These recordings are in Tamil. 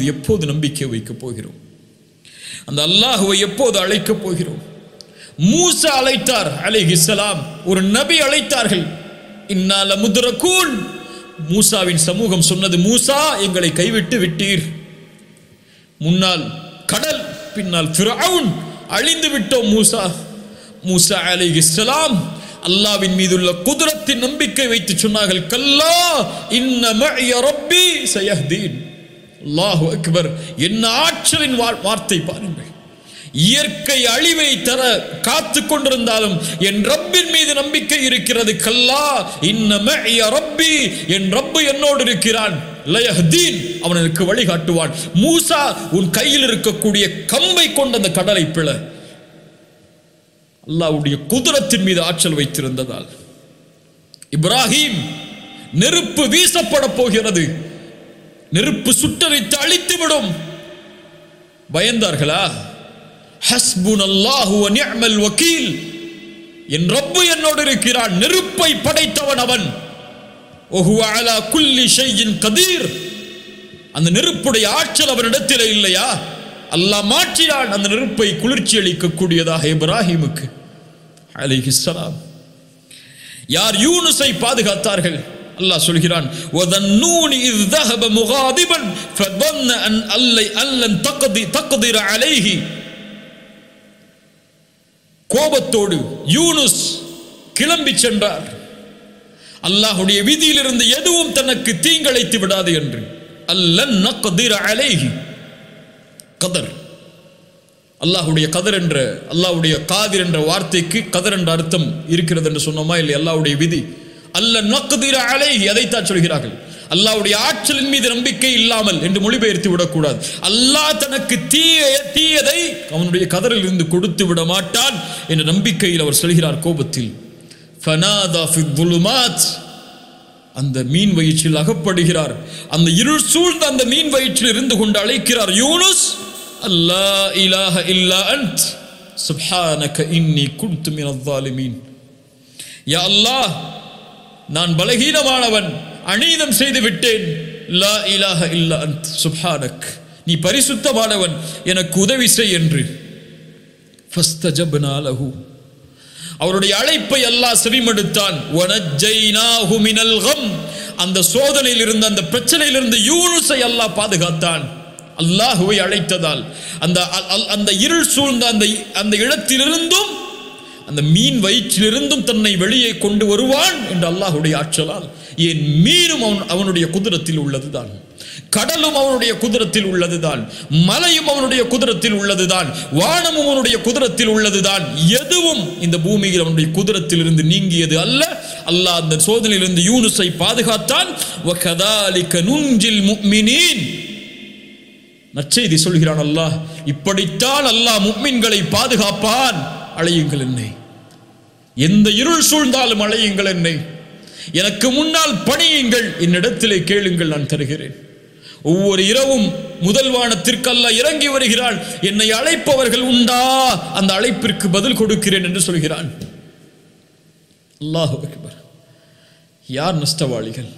எப்போது நம்பிக்கை வைக்கப் போகிறோம் அந்த அல்லாஹுவை எப்போது அழைக்கப் போகிறோம் மூசா அழைத்தார் அலைஹிஸ்ஸலாம் ஒரு நபி அழைத்தார்கள் இன்னால முதுரக்கூன் மூசாவின் சமூகம் சொன்னது மூசா எங்களை கைவிட்டு விட்டீர் முன்னால் கடல் பின்னால் ஃபிரவுன் அழிந்து விட்டோம் மூசா மூசா அலைஹிஸ்ஸலாம் அல்லாவின் மீதுள்ள குதிரத்தின் நம்பிக்கை வைத்து சொன்னார்கள் கல்லா இன்ன மஇய ரப்பி சயஹ்தீன் அல்லாஹு அக்பர் என்ன ஆற்றலின் வா- வார்த்தை பாருங்கள் இயற்கை அழிவை தர காத்து கொண்டிருந்தாலும் என் ரப்பின் மீது நம்பிக்கை இருக்கிறது கல்லா இன்ன மஇய ரப்பி என் ரப்பு என்னோடு இருக்கிறான் லயஹ்தீன் அவன் எனக்கு வழிகாட்டுவான் மூசா உன் கையில் இருக்கக்கூடிய கம்பை கொண்ட அந்த கடலை பிள அல்லாஹ்வுடைய குதிரத்தின் மீது ஆற்றல் வைத்திருந்ததால் இப்ராஹிம் நெருப்பு வீசப்பட போகிறது நெருப்பு சுட்டரித்து அழித்துவிடும் பயந்தார்களா ஹஸ்புன் அல்லாஹு நிஅமல் வக்கீல் என் ரப்பு என்னோடு இருக்கிறான் நெருப்பை படைத்தவன் அவன் ஒஹுவ அலா குல்லி ஷையின் கதீர் அந்த நெருப்புடைய ஆற்றல் அவனிடத்தில் இல்லையா அல்லாஹ் மாற்றினான் அந்த நெருப்பை குளிர்ச்சி அளிக்கக்கூடியதாக இப்ராஹிமுக்கு அலைஹிஸ்ஸலாம் யார் யூனுஸை பாதுகாத்தார்கள் அல்லாஹ் சொல்கிறான் وَذَنُّونِ إِذْ ذَهَبَ مُغَاضِبًا فَظَنَّ أَنْ أَلَّ- أَنْ لَنْ تَقْدِ- تَقْدِرَ عَلَيْهِ கோபத்தோடு யூனுஸ் கிளம்பி சென்றார் அல்லாஹுடைய விதியிலிருந்து எதுவும் தனக்கு தீங்கிழைத்து விடாது என்று அல்லன் நக்திர அலைஹி கதர் அல்லாஹுடைய கதர் என்ற அல்லாஹ்வுடைய காதிர் என்ற வார்த்தைக்கு கதர் என்ற அர்த்தம் இருக்கிறது என்று சொன்னோமா இல்லை அல்லாஹ்வுடைய விதி அல்ல நக்திர அலைஹி அதைத்தான் சொல்கிறார்கள் அல்லாஹ்வுடைய ஆற்றலின் மீது நம்பிக்கை இல்லாமல் என்று மொழிபெயர்த்து விடக்கூடாது அல்லாஹ் தனக்கு தீய தீயதை அவனுடைய கதரில் இருந்து கொடுத்து விட மாட்டான் என்ற நம்பிக்கையில் அவர் சொல்கிறார் கோபத்தில் ஃபனாதா ஃபி துலுமாத் அந்த மீன் வயிற்றில் அகப்படுகிறார் அந்த இருள் சூழ்ந்த அந்த மீன் வயிற்றில் இருந்து கொண்டு அழைக்கிறார் யூனுஸ் அல்லா இலாஹ இல்லா அன்ட் சுப்ஹானக இன்னி குன்து மினல் ஸாலிமீன் யா அல்லாஹ் நான் பலகீனமானவன் அநீதம் செய்து விட்டேன் லா இலாஹ இல்லா அன்ட் சுப்ஹானக் நீ பரிசுத்தமானவன் எனக்கு உதவி செய் என்று ஃபஸ்தஜப்னா லஹு அவருடைய அழைப்பை அல்லாஹ் செவிமடுத்தான் வனஜ்ஜைனாஹு மினல் கம் அந்த சோதனையில் இருந்த அந்த பிரச்சனையில் இருந்து யூனுஸை அல்லாஹ் பாதுகாத்தான் அல்லாஹுவை அழைத்ததால் அந்த அ- அ- அந்த இருள் சூழ்ந்த அந்த அந்த இடத்திலிருந்தும் அந்த மீன் வயிற்றிலிருந்தும் தன்னை வெளியே கொண்டு வருவான் என்று அல்லாஹுடைய ஆற்றலால் ஏன் மீனும் அவன் அவனுடைய குதிரத்தில் உள்ளதுதான் கடலும் அவனுடைய குதிரத்தில் உள்ளதுதான் மலையும் அவனுடைய குதிரத்தில் உள்ளதுதான் வானமும் அவனுடைய குதிரத்தில் உள்ளதுதான் எதுவும் இந்த பூமியில் அவனுடைய குதிரத்தில் இருந்து நீங்கியது அல்ல அல்லாஹ் அந்த சோதனையிலிருந்து யூனுஸை பாதுகாத்தான் وَكَذَلِكَ نُنْجِي الْمُؤْمِنِينَ நற்செய்தி சொல்கிறான் அல்லாஹ் இப்படித்தான் அல்லாஹ் முக்மின்களை பாதுகாப்பான் அழையுங்கள் என்னை எந்த இருள் சூழ்ந்தாலும் அழையுங்கள் என்னை எனக்கு முன்னால் பணியுங்கள் என்னிடத்திலே கேளுங்கள் நான் தருகிறேன் ஒவ்வொரு இரவும் முதல் வானத்திற்கு அல்லாஹ் இறங்கி வருகிறான் என்னை அழைப்பவர்கள் உண்டா அந்த அழைப்பிற்கு பதில் கொடுக்கிறேன் என்று சொல்கிறான் அல்லாஹ் அக்பர் யார் நஷ்டவாளிகள்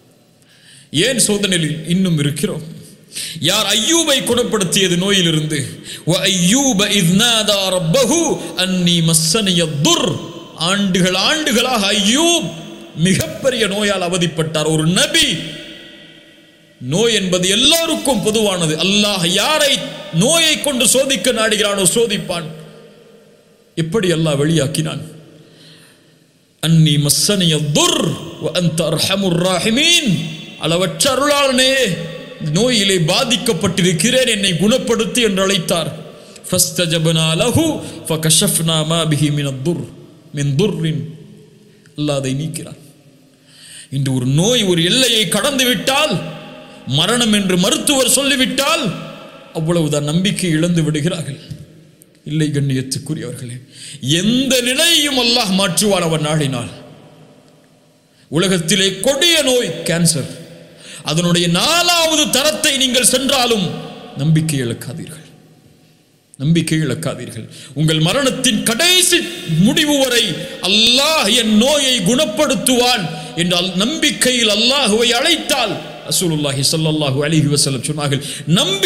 ஏன் சோதனையில் இன்னும் இருக்கிறோம் யார் ஐயூபை குணப்படுத்தியது நோயிலிருந்து وَأَيُّوبَ إِذْ نَادَى رَبَّهُ أَنِّي مَسَّنِيَ الضُّرُّ ஆண்டுகள் ஆண்டுகளாக ஐயூப் மிகப்பெரிய நோயால் அவதிப்பட்டார் ஒரு நபி நோய் என்பது எல்லோருக்கும் பொதுவானது அல்லாஹ் யாரை நோயை கொண்டு சோதிக்க நாடுகிறானோ சோதிப்பான் எப்படி அல்லாஹ் வெளியாக்கினான் அன்னி மஸ்ஸனிய துர் அந்த அர்ஹமுர் ராஹிமீன் அளவற்ற அருளாளனே நோயிலே பாதிக்கப்பட்டிருக்கிறேன் என்னை குணப்படுத்தி என்று அழைத்தார் ஃபஸ்தஜபனா லஹு ஃபகஷஃப்னா மா பிஹி மின் துர் மின் துர்ரின் அல்லாஹ் அதை நீக்கிறான் இன்று ஒரு நோய் ஒரு எல்லையை கடந்து விட்டால் மரணம் என்று மருத்துவர் சொல்லிவிட்டால் அவ்வளவுதான் நம்பிக்கை இழந்து விடுகிறார்கள் இல்லை கண்ணியத்துக்குரியவர்களே எந்த நிலையையும் அல்லாஹ் மாற்றுவான் அவன் நாடினால் உலகத்திலே கொடிய நோய் கேன்சர் அதனுடைய நாலாவது தரத்தை நீங்கள் சென்றாலும் நம்பிக்கை இழக்காதீர்கள் நம்பிக்கை இழக்காதீர்கள் உங்கள் மரணத்தின் கடைசி முடிவு வரை அல்லாஹ் என் நோயை குணப்படுத்துவான் என்றால் நம்பிக்கையில் அல்லாஹுவை அழைத்தால் ரசூலுல்லாஹி ஸல்லல்லாஹு அலைஹி வஸல்லம் சொன்னார்கள் நம்பி